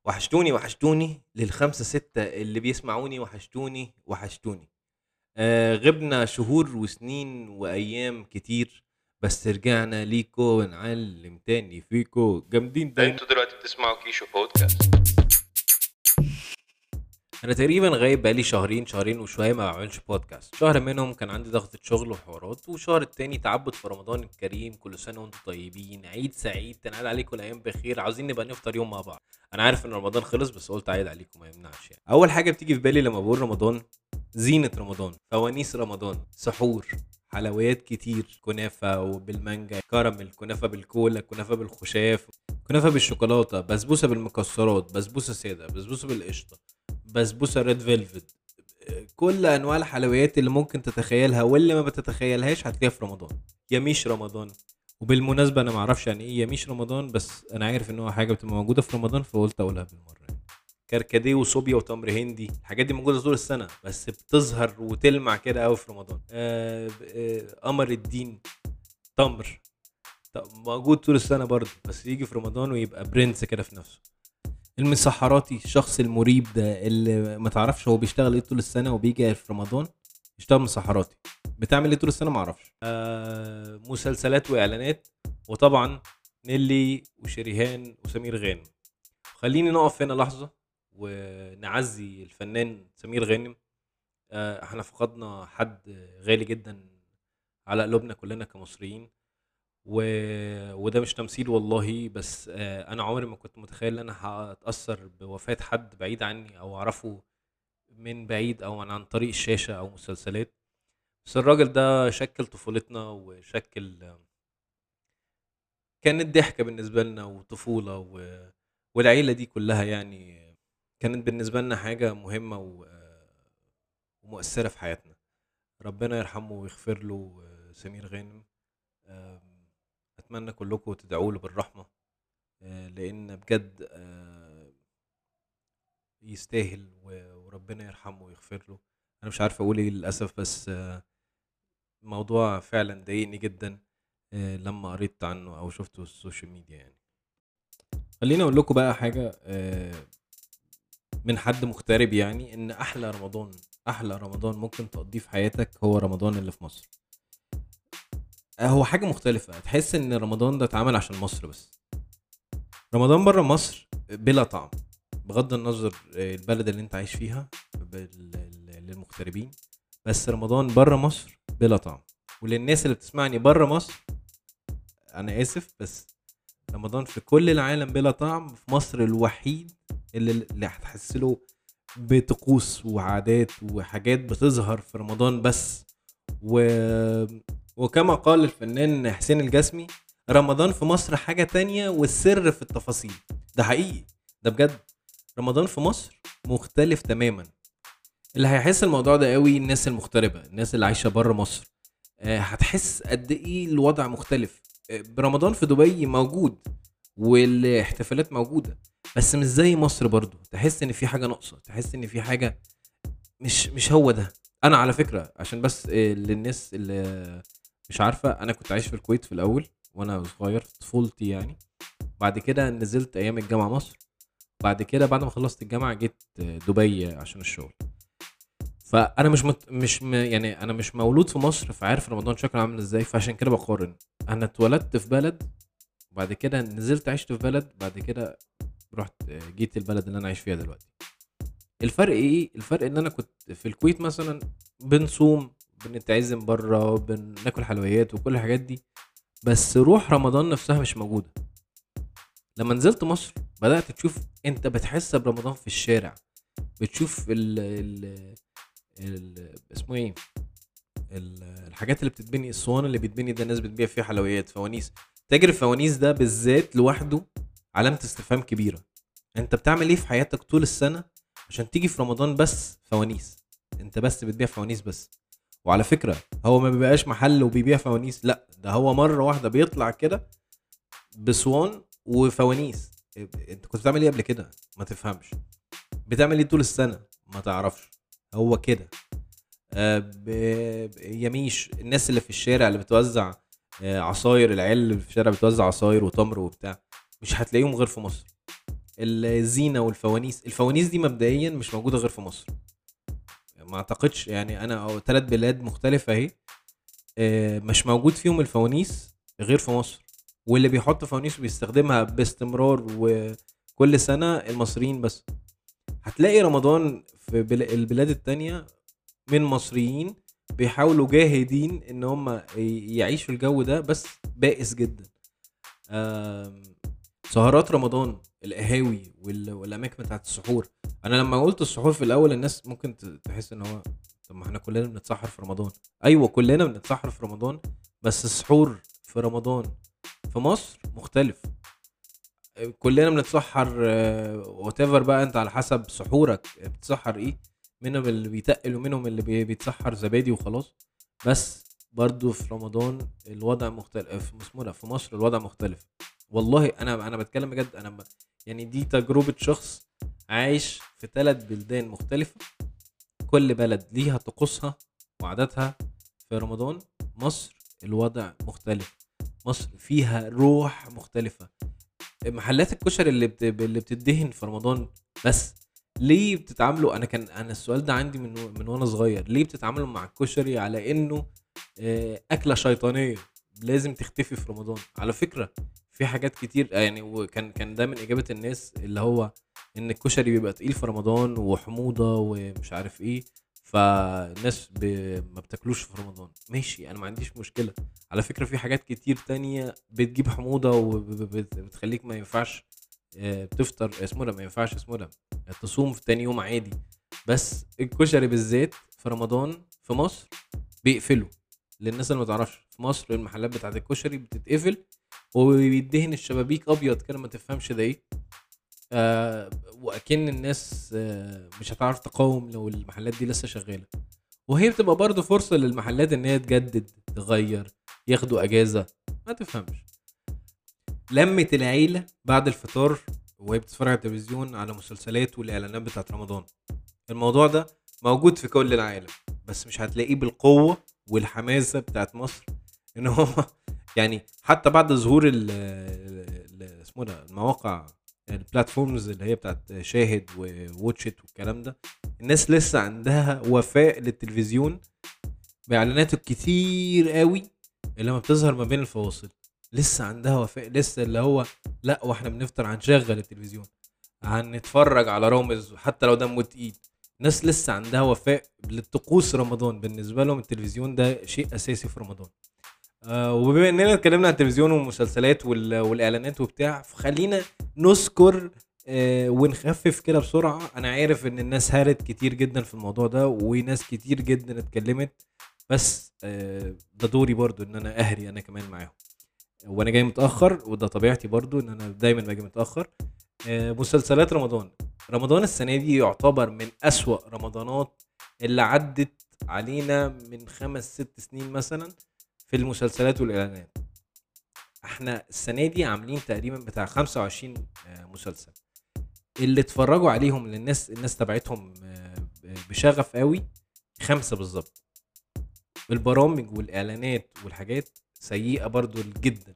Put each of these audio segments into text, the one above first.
وحشتوني وحشتوني للخمسة ستة اللي بيسمعوني وحشتوني وحشتوني آه غبنا شهور وسنين وأيام كتير بس رجعنا ليكو ونعلم تاني فيكو جامدين دايما انتوا دلوقتي بتسمعوا كيشو بودكاست انا تقريبا غايب بقالي شهرين شهرين وشويه ما بعملش بودكاست شهر منهم كان عندي ضغطة شغل وحوارات وشهر التاني تعبد في رمضان الكريم كل سنه وانتم طيبين عيد سعيد تنعاد عليكم الايام بخير عاوزين نبقى نفطر يوم مع بعض انا عارف ان رمضان خلص بس قلت عيد عليكم ما يمنعش يعني اول حاجه بتيجي في بالي لما بقول رمضان زينة رمضان فوانيس رمضان سحور حلويات كتير كنافة وبالمانجا كراميل كنافة بالكولا كنافة بالخشاف كنافة بالشوكولاتة بسبوسة بالمكسرات بسبوسة سادة بسبوسة بالقشطة بسبوسه ريد فيلفت كل انواع الحلويات اللي ممكن تتخيلها واللي ما بتتخيلهاش هتلاقيها في رمضان يميش رمضان وبالمناسبه انا ما اعرفش يعني ايه يميش رمضان بس انا عارف ان هو حاجه بتبقى موجوده في رمضان فقلت اقولها بالمره يعني. كركديه وصوبيا وتمر هندي الحاجات دي موجوده طول السنه بس بتظهر وتلمع كده قوي في رمضان آه آه قمر الدين تمر طب موجود طول السنه برضه بس يجي في رمضان ويبقى برنس كده في نفسه المسحراتي الشخص المريب ده اللي ما تعرفش هو بيشتغل ايه طول السنه وبيجي في رمضان يشتغل مسحراتي بتعمل ايه طول السنه ما اعرفش آه مسلسلات واعلانات وطبعا نيلي وشريهان وسمير غانم خليني نقف هنا لحظه ونعزي الفنان سمير غانم آه احنا فقدنا حد غالي جدا على قلوبنا كلنا كمصريين و... وده مش تمثيل والله بس آه، انا عمري ما كنت متخيل ان انا هتاثر بوفاه حد بعيد عني او اعرفه من بعيد او عن طريق الشاشه او مسلسلات بس الراجل ده شكل طفولتنا وشكل آه، كانت ضحكه بالنسبه لنا وطفوله و... والعيله دي كلها يعني كانت بالنسبه لنا حاجه مهمه و... آه، ومؤثره في حياتنا ربنا يرحمه ويغفر له آه، سمير غانم آم، اتمنى كلكم تدعوا له بالرحمه آه، لان بجد آه، يستاهل و- وربنا يرحمه ويغفر له انا مش عارف اقول ايه للاسف بس آه، الموضوع فعلا ضايقني جدا آه، لما قريت عنه او شفته في السوشيال ميديا يعني خليني اقول لكم بقى حاجه آه، من حد مغترب يعني ان احلى رمضان احلى رمضان ممكن تقضيه في حياتك هو رمضان اللي في مصر هو حاجه مختلفه تحس ان رمضان ده اتعمل عشان مصر بس رمضان بره مصر بلا طعم بغض النظر البلد اللي انت عايش فيها بال- للمغتربين بس رمضان بره مصر بلا طعم وللناس اللي بتسمعني بره مصر انا اسف بس رمضان في كل العالم بلا طعم في مصر الوحيد اللي اللي هتحس له بطقوس وعادات وحاجات بتظهر في رمضان بس و... وكما قال الفنان حسين الجسمي رمضان في مصر حاجة تانية والسر في التفاصيل ده حقيقي ده بجد رمضان في مصر مختلف تماما اللي هيحس الموضوع ده قوي الناس المغتربة الناس اللي عايشة بره مصر آه، هتحس قد ايه الوضع مختلف آه، رمضان في دبي موجود والاحتفالات موجودة بس مش زي مصر برضو تحس ان في حاجة ناقصة تحس ان في حاجة مش مش هو ده انا على فكرة عشان بس آه، للناس اللي مش عارفة انا كنت عايش في الكويت في الاول وانا صغير في طفولتي يعني بعد كده نزلت ايام الجامعة مصر بعد كده بعد ما خلصت الجامعة جيت آه، دبي عشان الشغل فانا مش مت... مش م... يعني انا مش مولود في مصر فعارف رمضان شكله عامل ازاي فعشان كده بقارن انا اتولدت في بلد وبعد كده نزلت عشت في بلد بعد كده رحت آه، جيت البلد اللي انا عايش فيها دلوقتي الفرق ايه الفرق ان انا كنت في الكويت مثلا بنصوم بنتعزم بره بناكل حلويات وكل الحاجات دي بس روح رمضان نفسها مش موجوده لما نزلت مصر بدات تشوف انت بتحس برمضان في الشارع بتشوف ال ال ال اسمه ايه ال- الحاجات اللي بتتبني الصوان اللي بيتبني ده الناس بتبيع فيه حلويات فوانيس تاجر الفوانيس ده بالذات لوحده علامة استفهام كبيرة انت بتعمل ايه في حياتك طول السنة عشان تيجي في رمضان بس فوانيس انت بس بتبيع فوانيس بس وعلى فكرة هو ما بيبقاش محل وبيبيع فوانيس لا ده هو مرة واحدة بيطلع كده بصوان وفوانيس انت كنت بتعمل ايه قبل كده ما تفهمش بتعمل ايه طول السنة ما تعرفش هو كده آه، ب- ب- يميش الناس اللي في الشارع اللي بتوزع آه، عصاير العيال اللي في الشارع بتوزع عصاير وتمر وبتاع مش هتلاقيهم غير في مصر الزينه والفوانيس الفوانيس دي مبدئيا مش موجوده غير في مصر ما اعتقدش يعني انا او ثلاث بلاد مختلفه اهي آه، مش موجود فيهم الفوانيس غير في مصر واللي بيحط فوانيس وبيستخدمها باستمرار وكل سنه المصريين بس هتلاقي رمضان في بل- البلاد التانية من مصريين بيحاولوا جاهدين ان هم ي- يعيشوا الجو ده بس بائس جدا آم، سهرات رمضان القهاوي وال- والاماكن بتاعت السحور انا لما قلت السحور في الاول الناس ممكن ت- تحس ان هو طب ما احنا كلنا بنتسحر في رمضان ايوه كلنا بنتسحر في رمضان بس السحور في رمضان في مصر مختلف كلنا بنتسحر وات ايفر بقى انت على حسب سحورك بتسحر ايه منهم اللي بيتقل ومنهم اللي بي- بيتسحر زبادي وخلاص بس برضو في رمضان الوضع مختلف في اسمه ده في مصر الوضع مختلف والله انا انا بتكلم بجد انا ب... يعني دي تجربه شخص عايش في ثلاث بلدان مختلفه كل بلد ليها طقوسها وعاداتها في رمضان مصر الوضع مختلف مصر فيها روح مختلفه محلات الكشري اللي بت... اللي بتدهن في رمضان بس ليه بتتعاملوا انا كان انا السؤال ده عندي من من وانا صغير ليه بتتعاملوا مع الكشري على انه آه، اكله شيطانيه لازم تختفي في رمضان على فكره في حاجات كتير آه، يعني وكان كان ده من اجابه الناس اللي هو ان الكشري بيبقى تقيل في رمضان وحموضه ومش عارف ايه فالناس ب... ما بتاكلوش في رمضان ماشي انا ما عنديش مشكله على فكره في حاجات كتير تانية بتجيب حموضه وبتخليك ما ينفعش آه، تفطر اسمه ده ما ينفعش اسمه ده تصوم في تاني يوم عادي بس الكشري بالذات في رمضان في مصر بيقفلوا للناس اللي ما تعرفش في مصر المحلات بتاعت الكشري بتتقفل وبيدهن الشبابيك ابيض كده ما تفهمش ده ايه آه واكن الناس آه مش هتعرف تقاوم لو المحلات دي لسه شغاله وهي بتبقى برضه فرصه للمحلات ان هي تجدد تغير ياخدوا اجازه ما تفهمش لمة العيلة بعد الفطار وهي بتتفرج على التلفزيون على مسلسلات والاعلانات بتاعت رمضان الموضوع ده موجود في كل العالم بس مش هتلاقيه بالقوة والحماسة بتاعت مصر ان هو يعني حتى بعد ظهور ال ال- اسمه ده المواقع البلاتفورمز اللي هي بتاعت شاهد وواتشت والكلام ده الناس لسه عندها وفاء للتلفزيون باعلاناته الكتير قوي اللي ما بتظهر ما بين الفواصل لسه عندها وفاء لسه اللي هو لا واحنا بنفطر هنشغل التلفزيون هنتفرج على رامز حتى لو دمه تقيل ناس لسه عندها وفاء للطقوس رمضان بالنسبه لهم التلفزيون ده شيء اساسي في رمضان آه وبما اننا اتكلمنا عن التلفزيون والمسلسلات وال- والاعلانات وبتاع فخلينا نذكر آه ونخفف كده بسرعه انا عارف ان الناس هارت كتير جدا في الموضوع ده وناس كتير جدا اتكلمت بس آه ده دوري برضو ان انا اهري انا كمان معاهم وانا جاي متاخر وده طبيعتي برضو ان انا دايما باجي متاخر آه، مسلسلات رمضان رمضان السنه دي يعتبر من اسوا رمضانات اللي عدت علينا من خمس ست سنين مثلا في المسلسلات والاعلانات احنا السنه دي عاملين تقريبا بتاع 25 آه، مسلسل اللي اتفرجوا عليهم للناس الناس تبعتهم آه، بشغف قوي خمسه بالظبط البرامج والاعلانات والحاجات سيئه برضو جدا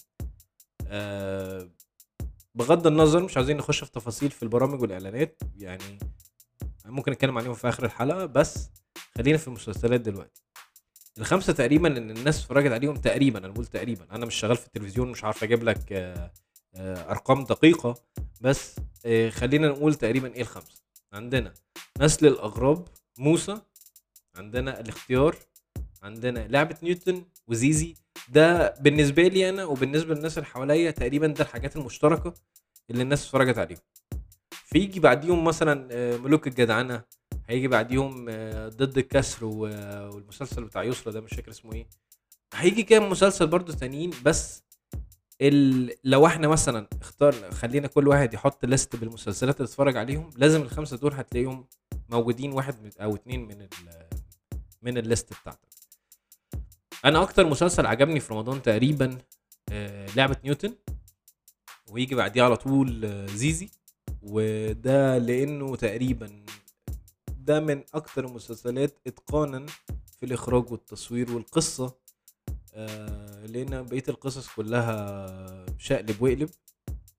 آه بغض النظر مش عايزين نخش في تفاصيل في البرامج والاعلانات يعني ممكن نتكلم عليهم في اخر الحلقه بس خلينا في المسلسلات دلوقتي الخمسه تقريبا اللي الناس اتفرجت عليهم تقريبا انا بقول تقريبا انا مش شغال في التلفزيون مش عارف اجيب لك آه، آه، ارقام دقيقه بس آه، خلينا نقول تقريبا ايه الخمسه عندنا نسل الاغراب موسى عندنا الاختيار عندنا لعبه نيوتن وزيزي ده بالنسبه لي انا وبالنسبه للناس اللي حواليا تقريبا ده الحاجات المشتركه اللي الناس اتفرجت عليهم فيجي بعديهم مثلا آه، ملوك الجدعنه هيجي بعديهم آه، ضد الكسر و- والمسلسل بتاع يسرا ده مش فاكر اسمه ايه هيجي كام مسلسل برضو تانيين بس ال... لو احنا مثلا اختار خلينا كل واحد يحط ليست بالمسلسلات اللي اتفرج عليهم لازم الخمسه دول هتلاقيهم موجودين واحد من- او اتنين من ال... من الليست بتاعتك انا اكتر مسلسل عجبني في رمضان تقريبا آه، لعبه نيوتن ويجي بعديه على طول آه، زيزي وده لانه تقريبا ده من اكتر المسلسلات اتقانا في الاخراج والتصوير والقصه آه، لان بقيه القصص كلها شقلب وقلب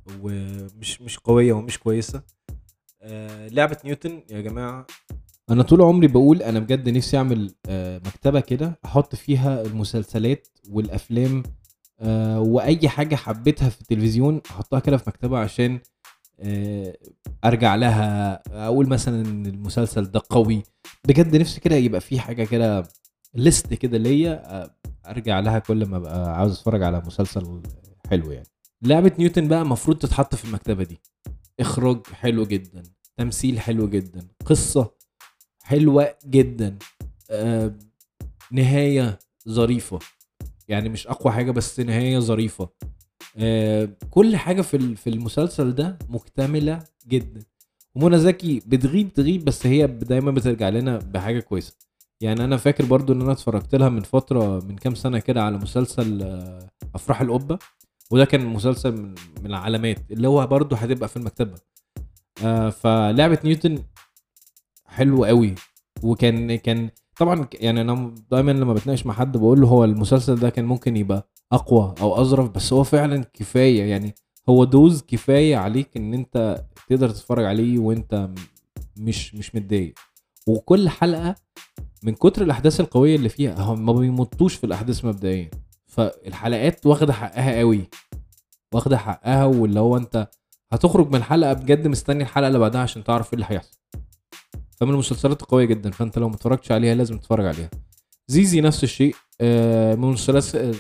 ومش مش قويه ومش كويسه آه لعبه نيوتن يا جماعه انا طول عمري بقول انا بجد نفسي اعمل آه مكتبه كده احط فيها المسلسلات والافلام آه واي حاجه حبيتها في التلفزيون احطها كده في مكتبه عشان آه ارجع لها اقول مثلا ان المسلسل ده قوي بجد نفسي كده يبقى في حاجه كده ليست كده ليا آه، ارجع لها كل ما ابقى عاوز اتفرج على مسلسل حلو يعني لعبه نيوتن بقى المفروض تتحط في المكتبه دي اخراج حلو جدا تمثيل حلو جدا قصه حلوه جدا آه نهايه ظريفه يعني مش اقوى حاجه بس نهايه ظريفه آه كل حاجه في ال- في المسلسل ده مكتمله جدا ومنى زكي بتغيب تغيب بس هي دايما بترجع لنا بحاجه كويسه يعني انا فاكر برضو ان انا اتفرجت لها من فتره من كام سنه كده على مسلسل آه، افراح القبه وده كان مسلسل من, من العلامات اللي هو برضو هتبقى في المكتبه آه فلعبه نيوتن حلو قوي وكان كان طبعا ك- يعني انا دايما لما بتناقش مع حد بقول له هو المسلسل ده كان ممكن يبقى اقوى او اظرف بس هو فعلا كفايه يعني هو دوز كفايه عليك ان انت تقدر تتفرج عليه وانت م- مش مش متضايق وكل حلقه من كتر الاحداث القويه اللي فيها هم ما بيمطوش في الاحداث مبدئيا فالحلقات واخده حقها قوي واخده حقها واللي هو انت هتخرج من الحلقه بجد مستني الحلقه اللي بعدها عشان تعرف ايه اللي هيحصل فمن المسلسلات القويه جدا فانت لو ما اتفرجتش عليها لازم تتفرج عليها زيزي نفس الشيء آه، من مسلسلات آه،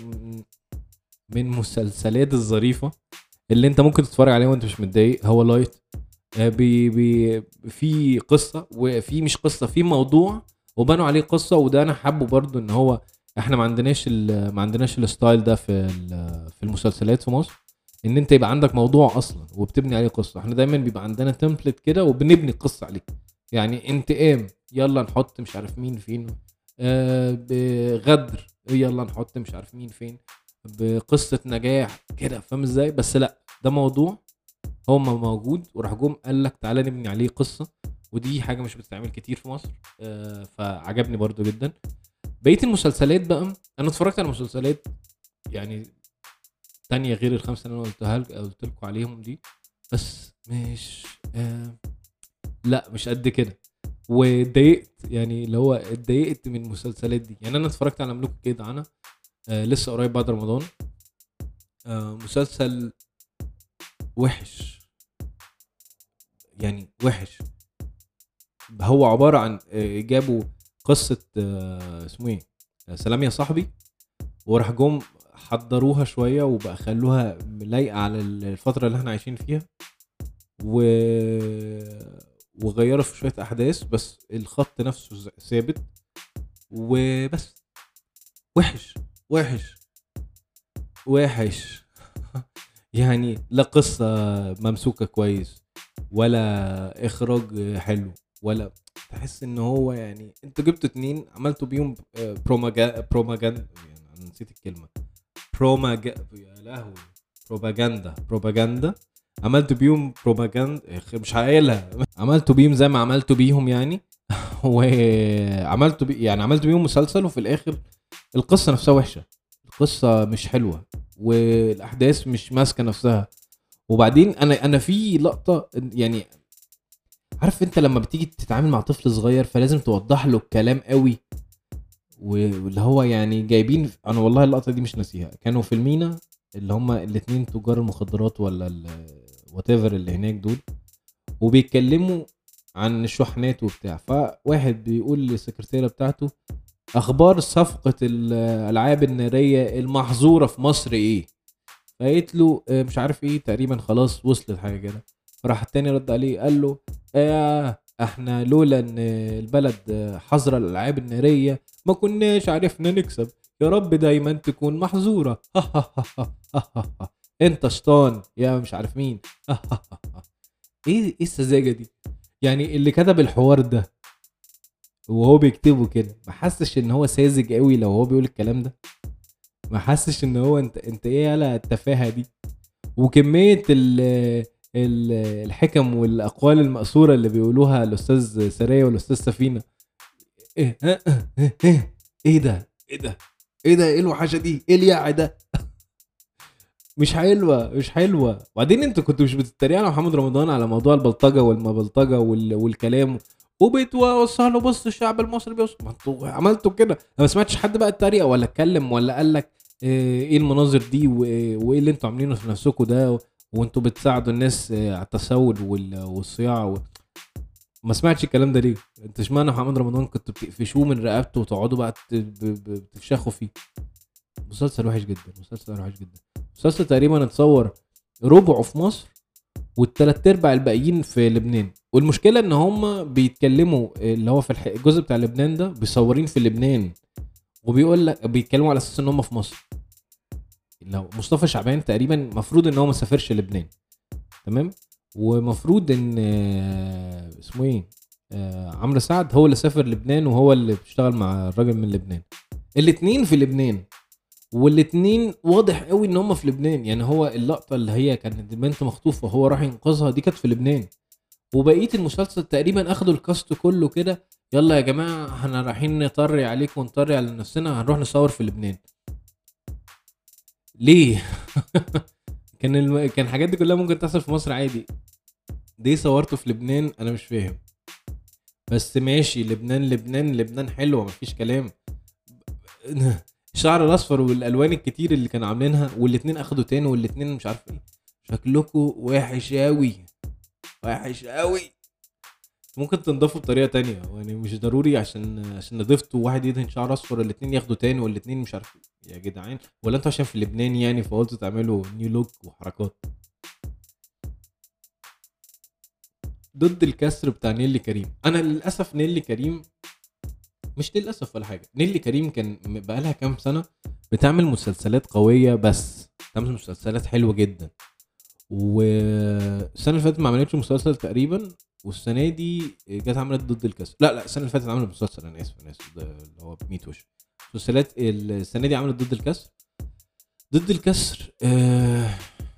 من مسلسلات الظريفه اللي انت ممكن تتفرج عليها وانت مش متضايق هو لايت آه، بي بي في قصه وفي مش قصه في موضوع وبنوا عليه قصه وده انا حابه برضو ان هو احنا ما عندناش ال- ما عندناش الستايل ده في ال- في المسلسلات في مصر ان انت يبقى عندك موضوع اصلا وبتبني عليه قصه احنا دايما بيبقى عندنا تمبلت كده وبنبني قصه عليه يعني انتقام يلا نحط مش عارف مين فين آه بغدر يلا نحط مش عارف مين فين بقصه نجاح كده فاهم ازاي بس لا ده موضوع هو ما موجود وراح جم قال لك تعالى نبني عليه قصه ودي حاجه مش بتتعمل كتير في مصر آه فعجبني برضو جدا بقيه المسلسلات بقى انا اتفرجت على مسلسلات يعني تانية غير الخمسه اللي انا قلتها لك- قلت لكم عليهم دي بس مش آه لا مش قد كده واتضايقت يعني اللي هو اتضايقت من المسلسلات دي يعني انا اتفرجت على ملوك الجدعنه آه لسه قريب بعد رمضان آه مسلسل وحش يعني وحش هو عباره عن آه، جابوا قصه آه، اسمه ايه آه، سلام يا صاحبي وراح جم حضروها شويه وبقى خلوها لايقه على الفتره اللي احنا عايشين فيها و وغيروا في شويه احداث بس الخط نفسه ز- ثابت وبس وحش وحش وحش يعني لا قصه ممسوكه كويس ولا اخراج حلو ولا تحس ان هو يعني انتوا جبتوا اتنين عملتوا بيهم بروماجا بروماجندا يعني انا نسيت الكلمه بروماجا يا لهوي بروباجندا بروباجندا عملتوا بيهم بروباجندا مش هقايلها عملتوا بيهم زي ما عملتوا بيهم يعني وعملتوا بي يعني عملتوا بيهم مسلسل وفي الاخر القصه نفسها وحشه القصه مش حلوه والاحداث مش ماسكه نفسها وبعدين انا انا في لقطه يعني عارف انت لما بتيجي تتعامل مع طفل صغير فلازم توضح له الكلام قوي و- واللي هو يعني جايبين انا والله اللقطه دي مش ناسيها كانوا في المينا اللي هم الاثنين تجار المخدرات ولا وات اللي هناك دول وبيتكلموا عن الشحنات وبتاع فواحد بيقول للسكرتيره بتاعته اخبار صفقه الالعاب الناريه المحظوره في مصر ايه فقالت له آه، مش عارف ايه تقريبا خلاص وصلت حاجه كده فراح التاني رد عليه قال له آه احنا لولا ان البلد آه، حظر الالعاب الناريه ما كناش عرفنا نكسب يا رب دايما تكون محظوره انت شطان يا مش عارف مين ايه ايه السذاجه دي يعني اللي كتب الحوار ده وهو بيكتبه كده ما حسش ان هو ساذج قوي لو هو بيقول الكلام ده ما حسش ان هو انت انت ايه يالا التفاهه دي وكميه ال ال الحكم والاقوال المأثوره اللي بيقولوها الاستاذ سرية والاستاذ سفينه ايه اه اه اه اه ايه ده ايه ده ايه ده ايه الوحشه دي ايه الياع ده مش حلوه مش حلوه وبعدين انتوا كنتوا مش بتتريقوا على محمد رمضان على موضوع البلطجه والما بلطجه وال... والكلام وبتوصلوا بص الشعب المصري بيوصل ما انتوا عملتوا كده انا ما سمعتش حد بقى اتريق ولا اتكلم ولا قال لك اه، ايه المناظر دي وايه وإيه اللي انتوا عاملينه في نفسكم ده وانتوا بتساعدوا الناس اه، على التسول وال- والصياعه و... ما سمعتش الكلام ده ليه؟ انت اشمعنى محمد رمضان كنتوا بتقفشوه من رقبته وتقعدوا بقى ت- ب- ب- بتفشخوا فيه مسلسل وحش جدا مسلسل وحش جدا مسلسل تقريبا اتصور ربعه في مصر والتلات ارباع الباقيين في لبنان والمشكله ان هم بيتكلموا اللي هو في الح- الجزء بتاع لبنان ده بيصورين في لبنان وبيقول لك بيتكلموا على اساس ان هم في مصر لو مصطفى شعبان تقريبا المفروض ان هو ما سافرش لبنان تمام ومفروض ان آه، اسمه ايه آه، عمرو سعد هو اللي سافر لبنان وهو اللي بيشتغل مع الراجل من لبنان الاتنين في لبنان والاتنين واضح قوي ان هم في لبنان يعني هو اللقطه اللي هي كانت البنت مخطوفه وهو راح ينقذها دي كانت في لبنان وبقيه المسلسل تقريبا اخدوا الكاست كله كده يلا يا جماعه احنا رايحين نطري عليكم ونطري على نفسنا هنروح نصور في لبنان ليه كان الم... كان الحاجات دي كلها ممكن تحصل في مصر عادي ليه صورته في لبنان انا مش فاهم بس ماشي لبنان لبنان لبنان حلوه مفيش كلام الشعر الاصفر والالوان الكتير اللي كانوا عاملينها والاتنين اخدوا تاني والاتنين مش عارف ايه شكلكوا وحش قوي وحش قوي ممكن تنضفوا بطريقه تانية يعني مش ضروري عشان عشان نضفتوا واحد يدهن شعر اصفر الاتنين ياخدوا تاني والاتنين مش عارف إيه. يا جدعان ولا انتوا عشان في لبنان يعني فقلتوا تعملوا نيو لوك وحركات ضد الكسر بتاع نيلي كريم انا للاسف نيلي كريم مش للاسف ولا حاجه نيلي كريم كان م- بقالها كام سنه بتعمل مسلسلات قويه بس بتعمل مسلسلات حلوه جدا والسنه اللي فاتت ما عملتش مسلسل تقريبا والسنه دي جت عملت ضد الكسر لا لا السنه اللي فاتت عملت مسلسل انا اسف انا اسف ده اللي هو ب 100 وش مسلسلات السنه دي عملت ضد الكسر ضد الكسر آه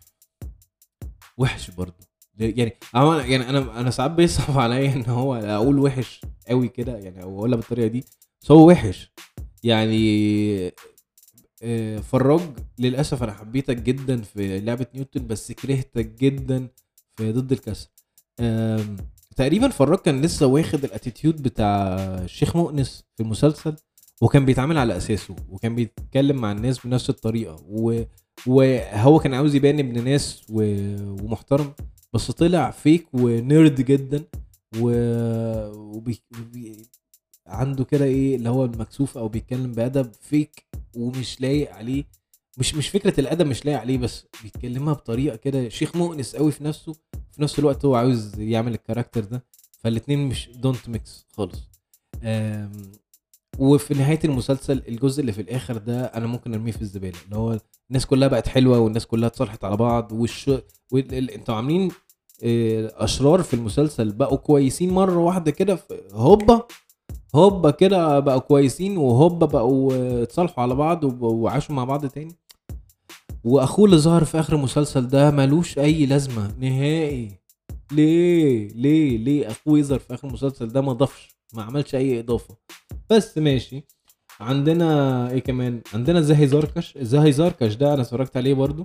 وحش برضه يعني أنا يعني انا انا ساعات بيصعب عليا ان هو اقول وحش قوي كده يعني او اقولها بالطريقه دي بس هو وحش يعني آه، فراج للاسف انا حبيتك جدا في لعبه نيوتن بس كرهتك جدا في ضد الكسر آم، تقريبا فراج كان لسه واخد الاتيتيود بتاع الشيخ مؤنس في المسلسل وكان بيتعامل على اساسه وكان بيتكلم مع الناس بنفس الطريقه و... وهو كان عاوز يبان ابن ناس و... ومحترم بس طلع فيك ونيرد جدا و... وبي... وبي... عنده كده ايه اللي هو المكسوف او بيتكلم بادب فيك ومش لايق عليه مش مش فكره الادب مش لايق عليه بس بيتكلمها بطريقه كده شيخ مؤنس قوي في نفسه في نفس الوقت هو عاوز يعمل الكاركتر ده فالاتنين مش دونت ميكس خالص أم، وفي نهايه المسلسل الجزء اللي في الاخر ده انا ممكن ارميه في الزباله اللي هو الناس كلها بقت حلوه والناس كلها اتصالحت على بعض والش وال- ال- انتوا عاملين آه، اشرار في المسلسل بقوا كويسين مره واحده كده في- هوبا هوبا كده بقوا كويسين وهوبا بقوا آه، اتصالحوا على بعض وب- وعاشوا مع بعض تاني واخوه اللي ظهر في اخر المسلسل ده ملوش اي لازمه نهائي ليه ليه ليه اخوه يظهر في اخر المسلسل ده ما ضافش ما عملش اي اضافه بس ماشي عندنا ايه كمان عندنا زاهي زركش زاهي زركش ده انا اتفرجت عليه برضو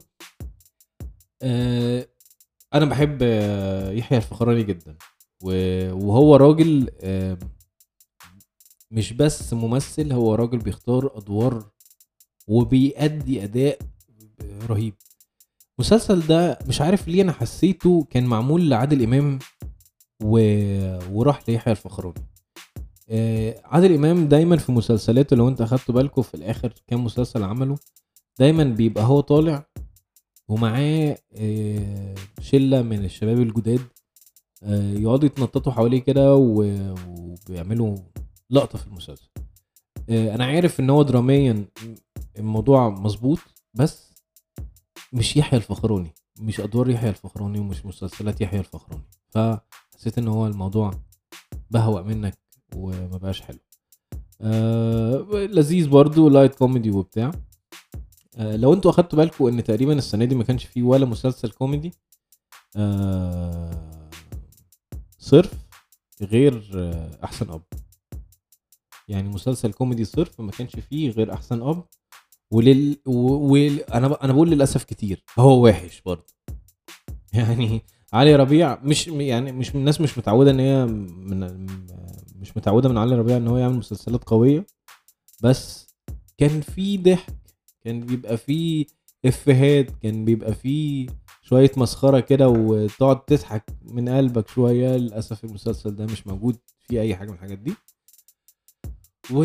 آه انا بحب آه، يحيى الفخراني جدا و- وهو راجل آه مش بس ممثل هو راجل بيختار ادوار وبيأدي اداء رهيب المسلسل ده مش عارف ليه انا حسيته كان معمول لعادل امام و... وراح ليحيى الفخراني آه، عادل امام دايما في مسلسلاته لو انت اخدتوا بالكم في الاخر كام مسلسل عمله دايما بيبقى هو طالع ومعاه آه، شله من الشباب الجداد آه، يقعدوا يتنططوا حواليه كده و- وبيعملوا لقطه في المسلسل آه، انا عارف ان هو دراميا الموضوع مظبوط بس مش يحيى الفخراني مش ادوار يحيى الفخراني ومش مسلسلات يحيى الفخراني فحسيت ان هو الموضوع بهوأ منك وما بقاش حلو آه لذيذ برضو لايت كوميدي وبتاع آه لو انتوا اخدتوا بالكم ان تقريبا السنه دي ما كانش فيه ولا مسلسل كوميدي آه صرف غير آه احسن اب يعني مسلسل كوميدي صرف ما كانش فيه غير احسن اب ولل و... و... انا ب... انا بقول للاسف كتير هو وحش برضه يعني علي ربيع مش يعني مش من الناس مش متعوده ان هي من مش متعوده من علي ربيع ان هو يعمل مسلسلات قويه بس كان في ضحك كان بيبقى فيه افيهات كان بيبقى فيه شويه مسخره كده وتقعد تضحك من قلبك شويه للاسف المسلسل ده مش موجود فيه اي حاجه من الحاجات دي و...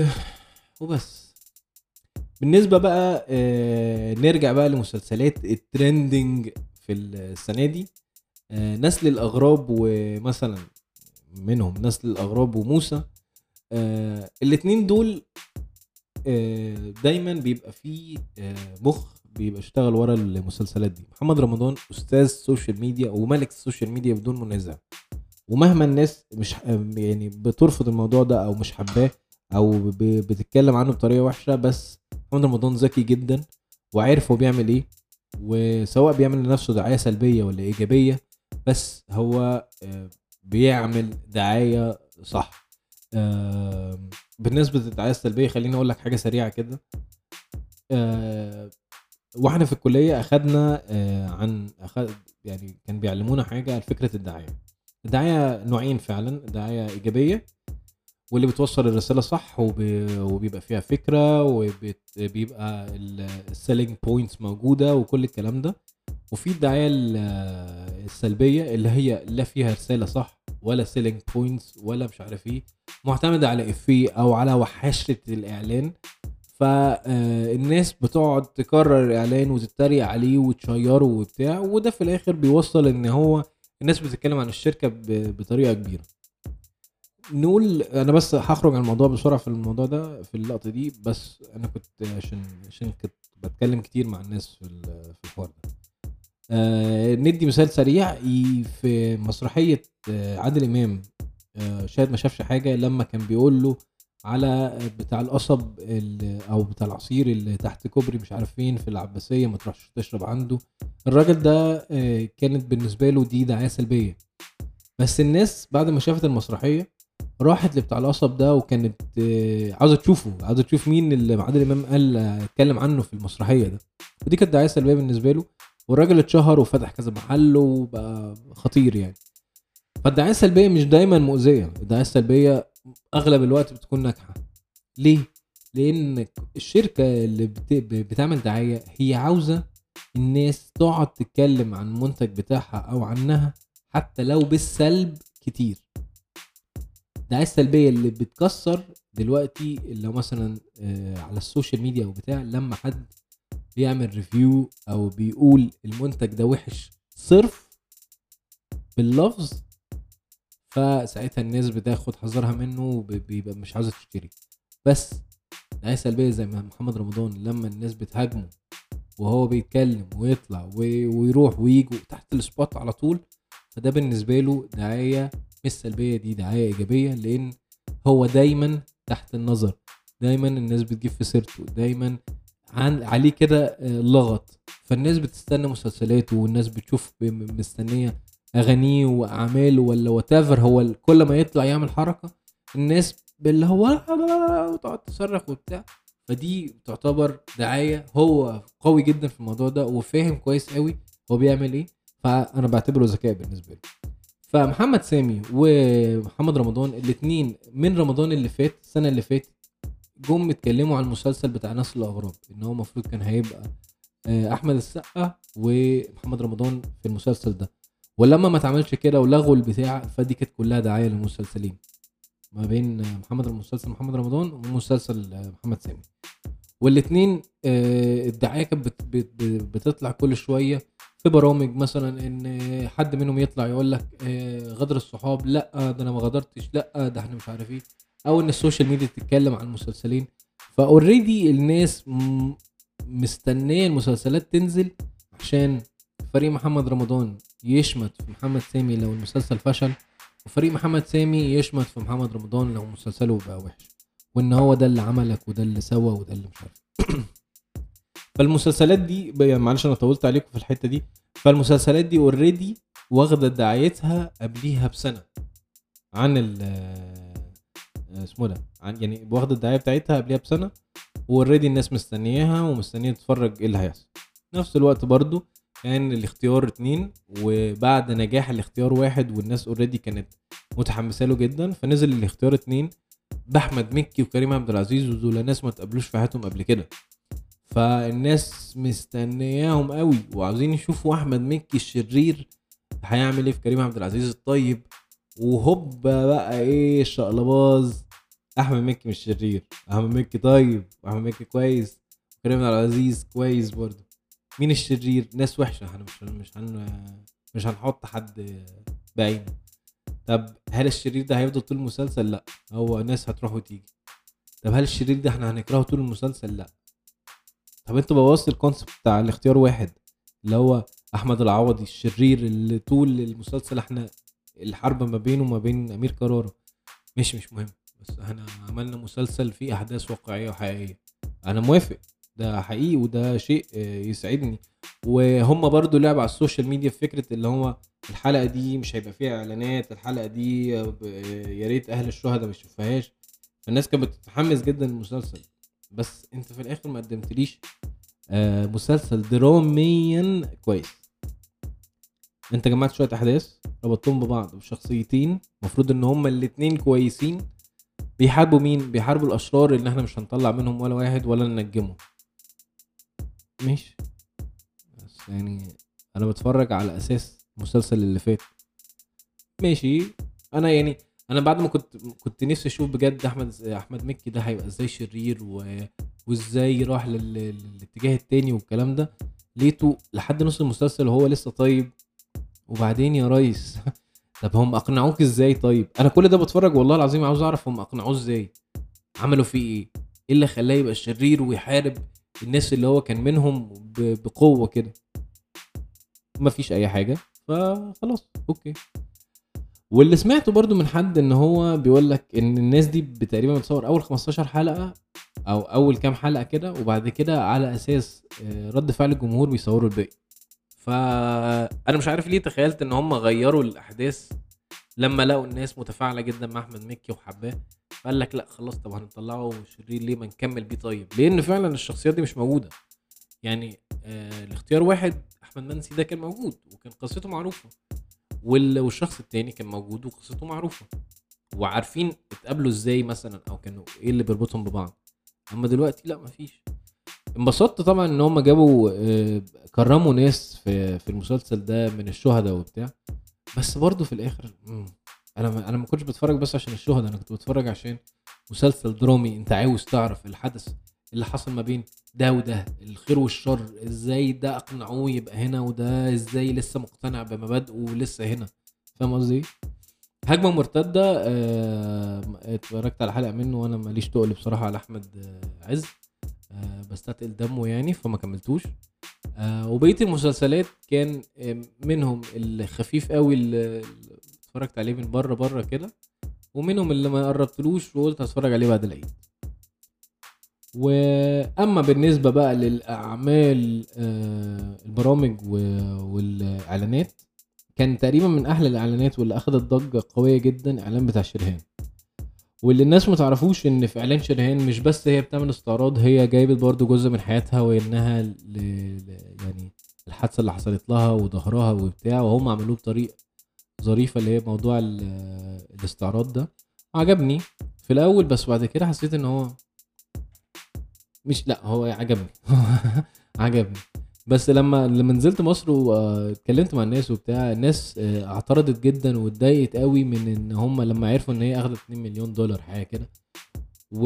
وبس بالنسبه بقى آه نرجع بقى لمسلسلات الترندنج في السنه دي آه نسل الاغراب ومثلا منهم نسل الاغراب وموسى آه الاتنين دول آه دايما بيبقى فيه آه مخ بيبقى اشتغل ورا المسلسلات دي محمد رمضان استاذ سوشيال ميديا وملك السوشيال ميديا بدون منازع ومهما الناس مش يعني بترفض الموضوع ده او مش حباه او ب- بتتكلم عنه بطريقه وحشه بس محمد رمضان ذكي جدا وعارف هو بيعمل ايه وسواء بيعمل لنفسه دعايه سلبيه ولا ايجابيه بس هو آه، بيعمل دعايه صح آه، بالنسبه للدعايه السلبيه خليني اقول لك حاجه سريعه كده آه، واحنا في الكليه اخدنا آه، عن أخد يعني كان بيعلمونا حاجه عن فكره الدعايه الدعايه نوعين فعلا دعايه ايجابيه واللي بتوصل الرساله صح وب- وبيبقى فيها فكره وبيبقى السيلينج بوينتس موجوده وكل الكلام ده وفي الدعايه ال- السلبيه اللي هي لا فيها رساله صح ولا سيلينج بوينتس ولا مش عارف ايه معتمده على افيه او على وحشه الاعلان فالناس بتقعد تكرر الاعلان وتتريق عليه وتشيره وبتاع وده في الاخر بيوصل ان هو الناس بتتكلم عن الشركه ب- بطريقه كبيره نقول انا بس هخرج عن الموضوع بسرعه في الموضوع ده في اللقطه دي بس انا كنت عشان عشان كنت بتكلم كتير مع الناس في ال- في الحوار ده آه ندي مثال سريع ي- في مسرحيه آه عادل امام آه شاهد ما شافش حاجه لما كان بيقول له على بتاع القصب ال- او بتاع العصير اللي تحت كوبري مش عارف فين في العباسيه ما تروحش تشرب عنده الراجل ده آه كانت بالنسبه له دي دعايه سلبيه بس الناس بعد ما شافت المسرحيه راحت لبتاع القصب ده وكانت آه، عاوزه تشوفه عاوزه تشوف مين اللي عادل امام قال آه، اتكلم عنه في المسرحيه ده ودي كانت دعايه سلبيه بالنسبه له والراجل اتشهر وفتح كذا محل وبقى خطير يعني فالدعايه السلبيه مش دايما مؤذيه الدعايه السلبيه اغلب الوقت بتكون ناجحه ليه لان الشركه اللي بت... بتعمل دعايه هي عاوزه الناس تقعد تتكلم عن المنتج بتاعها او عنها حتى لو بالسلب كتير الدعايه السلبيه اللي بتكسر دلوقتي اللي هو مثلا آه، على السوشيال ميديا او بتاع لما حد بيعمل ريفيو او بيقول المنتج ده وحش صرف باللفظ فساعتها الناس بتاخد حذرها منه وبيبقى مش عاوزه تشتري بس دعايه سلبيه زي ما محمد رمضان لما الناس بتهاجمه وهو بيتكلم ويطلع وي- ويروح ويجوا تحت السبوت على طول فده بالنسبه له دعايه مش سلبيه دي دعايه ايجابيه لان هو دايما تحت النظر دايما الناس بتجيب في سيرته دايما عن عليه كده آه، لغط فالناس بتستنى مسلسلاته والناس بتشوف ب- مستنيه اغانيه واعماله ولا وات هو ال- كل ما يطلع يعمل حركه الناس اللي هو وتقعد تصرخ وبتاع فدي تعتبر دعايه هو قوي جدا في الموضوع ده وفاهم كويس قوي هو بيعمل ايه فانا بعتبره ذكاء بالنسبه لي فمحمد سامي ومحمد رمضان الاثنين من رمضان اللي فات السنه اللي فاتت جم اتكلموا عن المسلسل بتاع نسل الاغراب ان هو المفروض كان هيبقى آه، احمد السقا ومحمد رمضان في المسلسل ده ولما ما اتعملش كده ولغوا البتاع فدي كانت كلها دعايه للمسلسلين ما بين آه، محمد مسلسل محمد رمضان ومسلسل آه، محمد سامي والاثنين الدعايه كانت بت- بت- بتطلع كل شويه في برامج مثلا ان حد منهم يطلع يقول لك آه، غدر الصحاب لا ده انا ما غدرتش لا ده احنا مش عارف ايه او ان السوشيال ميديا تتكلم عن المسلسلين فاوريدي الناس م- مستنيه المسلسلات تنزل عشان فريق محمد رمضان يشمت في محمد سامي لو المسلسل فشل وفريق محمد سامي يشمت في محمد رمضان لو مسلسله بقى وحش وان هو ده اللي عملك وده اللي سوى وده اللي مش عارف فالمسلسلات دي ب- يعني معلش انا طولت عليكم في الحته دي فالمسلسلات دي اوريدي واخده دعايتها قبليها بسنه عن ال آه، اسمه ده عن يعني واخده الدعايه بتاعتها قبليها بسنه واوريدي الناس مستنياها ومستنيه تتفرج ايه اللي هيحصل نفس الوقت برضو كان الاختيار اتنين وبعد نجاح الاختيار واحد والناس اوريدي كانت متحمسه له جدا فنزل الاختيار اتنين باحمد مكي وكريم عبد العزيز ودول ناس ما تقابلوش في حياتهم قبل كده فالناس مستنياهم قوي وعاوزين يشوفوا احمد مكي الشرير هيعمل ايه في كريم عبد العزيز الطيب وهوبا بقى ايه الشقلباز احمد مكي مش شرير احمد مكي طيب واحمد مكي كويس كريم عبد العزيز كويس برضه مين الشرير ناس وحشه احنا مش مش هن مش هنحط حد بعينه طب هل الشرير ده هيفضل طول المسلسل لا هو ناس هتروح وتيجي طب هل الشرير ده احنا هنكرهه طول المسلسل لا طب انت بوظت الكونسيبت بتاع الاختيار واحد اللي هو احمد العوضي الشرير اللي طول المسلسل احنا الحرب ما بينه وما بين امير كرارة مش مش مهم بس احنا عملنا مسلسل فيه احداث واقعيه وحقيقيه انا موافق ده حقيقي وده شيء آه، يسعدني وهم برضو لعبوا على السوشيال ميديا في فكره اللي هو الحلقه دي مش هيبقى فيها اعلانات الحلقه دي آه، ب- آه، يا ريت اهل الشهداء ما يشوفوهاش الناس كانت بتتحمس جدا للمسلسل بس انت في الاخر ما قدمتليش آه، مسلسل دراميا كويس انت جمعت شويه احداث ربطتهم ببعض بشخصيتين المفروض ان هما الاتنين كويسين بيحاربوا مين بيحاربوا الاشرار اللي احنا مش هنطلع منهم ولا واحد ولا ننجمه ماشي بس يعني انا بتفرج على اساس المسلسل اللي فات ماشي انا يعني انا بعد ما كنت كنت نفسي اشوف بجد احمد احمد مكي ده هيبقى ازاي شرير و... وازاي راح لل... للاتجاه التاني والكلام ده لقيته لحد نص المسلسل وهو لسه طيب وبعدين يا ريس طب هم اقنعوك ازاي طيب انا كل ده بتفرج والله العظيم عاوز اعرف هم اقنعوه ازاي عملوا فيه ايه ايه اللي خلاه يبقى شرير ويحارب الناس اللي هو كان منهم ب... بقوه كده مفيش اي حاجه فخلاص اوكي واللي سمعته برضو من حد ان هو بيقول لك ان الناس دي تقريبا بتصور اول 15 حلقه او اول كام حلقه كده وبعد كده على اساس آه، رد فعل الجمهور بيصوروا الباقي فانا مش عارف ليه تخيلت ان هم غيروا الاحداث لما لقوا الناس متفاعله جدا مع احمد مكي وحباه فقال لك لا خلاص طب هنطلعه شرير ليه ما نكمل بيه طيب لان فعلا الشخصيات دي مش موجوده يعني آه الاختيار واحد احمد منسي ده كان موجود وكان قصته معروفه وال- والشخص التاني كان موجود وقصته معروفه وعارفين اتقابلوا ازاي مثلا او كانوا ايه اللي بيربطهم ببعض اما دلوقتي لا مفيش انبسطت طبعا ان هم جابوا آه، كرموا ناس في في المسلسل ده من الشهداء وبتاع بس برضه في الاخر مم، انا ما- انا ما كنتش بتفرج بس عشان الشهداء انا كنت بتفرج عشان مسلسل درامي انت عاوز تعرف الحدث اللي حصل ما بين ده وده الخير والشر ازاي ده اقنعوه يبقى هنا وده ازاي لسه مقتنع بمبادئه ولسه هنا فاهم قصدي إيه؟ هجمه مرتده آه، اتفرجت على حلقه منه وانا ماليش تقل بصراحه على احمد آه، عز آه، بستثقل دمه يعني فما كملتوش آه، وبقيه المسلسلات كان آه، منهم الخفيف قوي اللي اللي اتفرجت عليه من بره بره كده ومنهم اللي ما قربتلوش وقلت هتفرج عليه بعد العيد واما بالنسبه بقى للاعمال آه، البرامج و- والاعلانات كان تقريبا من احلى الاعلانات واللي اخدت ضجه قويه جدا اعلان بتاع شرهان واللي الناس ما تعرفوش ان في اعلان شرهان مش بس هي بتعمل استعراض هي جايبت برضو جزء من حياتها وانها ل... ل... يعني الحادثه اللي حصلت لها وظهرها وبتاع وهم عملوه بطريقه ظريفه اللي هي موضوع ال... الاستعراض ده عجبني في الاول بس بعد كده حسيت ان هو مش لا هو عجبني عجبني بس لما لما نزلت مصر واتكلمت مع الناس وبتاع الناس آه، اعترضت جدا واتضايقت قوي من ان هم لما عرفوا ان هي اخدت 2 مليون دولار حاجه كده و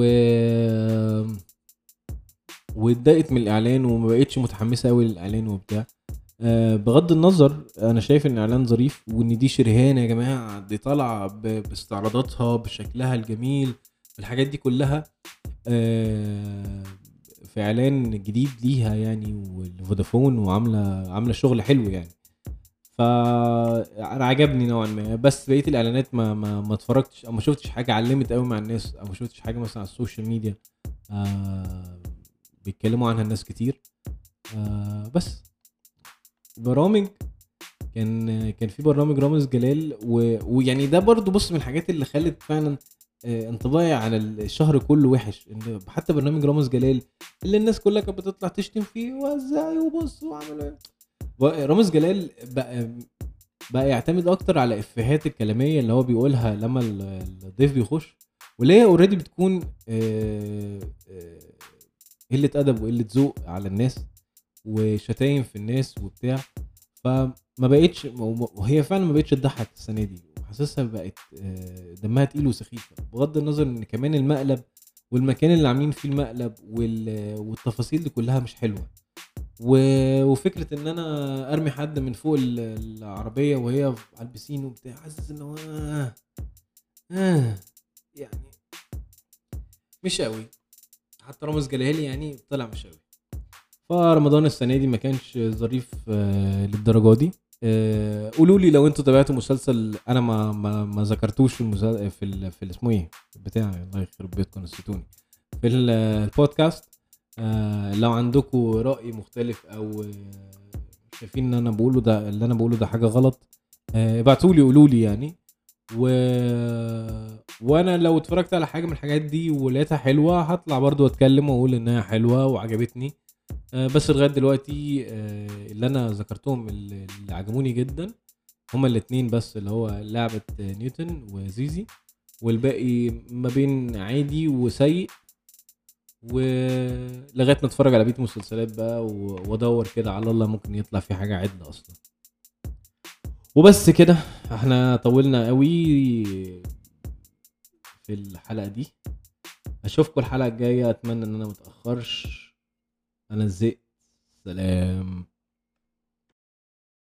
واتضايقت من الاعلان وما بقتش متحمسه قوي للاعلان وبتاع آه، بغض النظر انا شايف ان الاعلان ظريف وان دي شرهانه يا جماعه دي طالعه ب- باستعراضاتها بشكلها الجميل الحاجات دي كلها آه، في اعلان جديد ليها يعني والفودافون وعامله عامله شغل حلو يعني ف انا عجبني نوعا ما بس بقيه الاعلانات ما ما ما اتفرجتش او ما شفتش حاجه علمت قوي مع الناس او ما شفتش حاجه مثلا على السوشيال ميديا آه بيتكلموا عنها الناس كتير آه بس برامج كان كان في برنامج رامز جلال و... ويعني ده برضو بص من الحاجات اللي خلت فعلا آه، انطباعي عن الشهر كله وحش ان حتى برنامج رامز جلال اللي الناس كلها كانت بتطلع تشتم فيه وازاي وبص وعمل ايه بقى- رامز جلال بقى بقى يعتمد اكتر على افيهات الكلاميه اللي هو بيقولها لما ال- الضيف بيخش واللي هي اوريدي بتكون آه، آه، قله ادب وقله ذوق على الناس وشتايم في الناس وبتاع فما بقتش وهي فعلا ما بقتش تضحك السنه دي وحاسسها بقت آه، دمها تقيل وسخيفه بغض النظر ان كمان المقلب والمكان اللي عاملين فيه المقلب وال- والتفاصيل دي كلها مش حلوه و- وفكره ان انا ارمي حد من فوق ال- العربيه وهي على البسين وبتاع حاسس ان هو آه آه يعني مش قوي حتى رامز جلالي يعني طلع مش قوي فرمضان السنه دي ما كانش ظريف آه، للدرجه دي آه، قولوا لي لو انتوا تابعتوا مسلسل انا ما ما, ما ذكرتوش في المسلسل في ال في ال- اسمه ايه بتاع الله يخرب بيتكم نسيتوني في ال- البودكاست آه، لو عندكم راي مختلف او آه، شايفين ان انا بقوله ده اللي انا بقوله ده حاجه غلط ابعتوا لي قولوا لي يعني و... وانا لو اتفرجت على حاجه من الحاجات دي ولقيتها حلوه هطلع برضو اتكلم واقول انها حلوه وعجبتني آه، بس لغايه دلوقتي آه، اللي انا ذكرتهم اللي اللي عجبوني جدا هما الاتنين بس اللي هو لعبه آه، نيوتن وزيزي والباقي ما بين عادي وسيء ولغايه ما اتفرج على بيت مسلسلات بقى و- وادور كده على الله ممكن يطلع في حاجه عدله اصلا وبس كده احنا طولنا قوي في الحلقه دي اشوفكم الحلقه الجايه اتمنى ان انا متاخرش انا زهقت سلام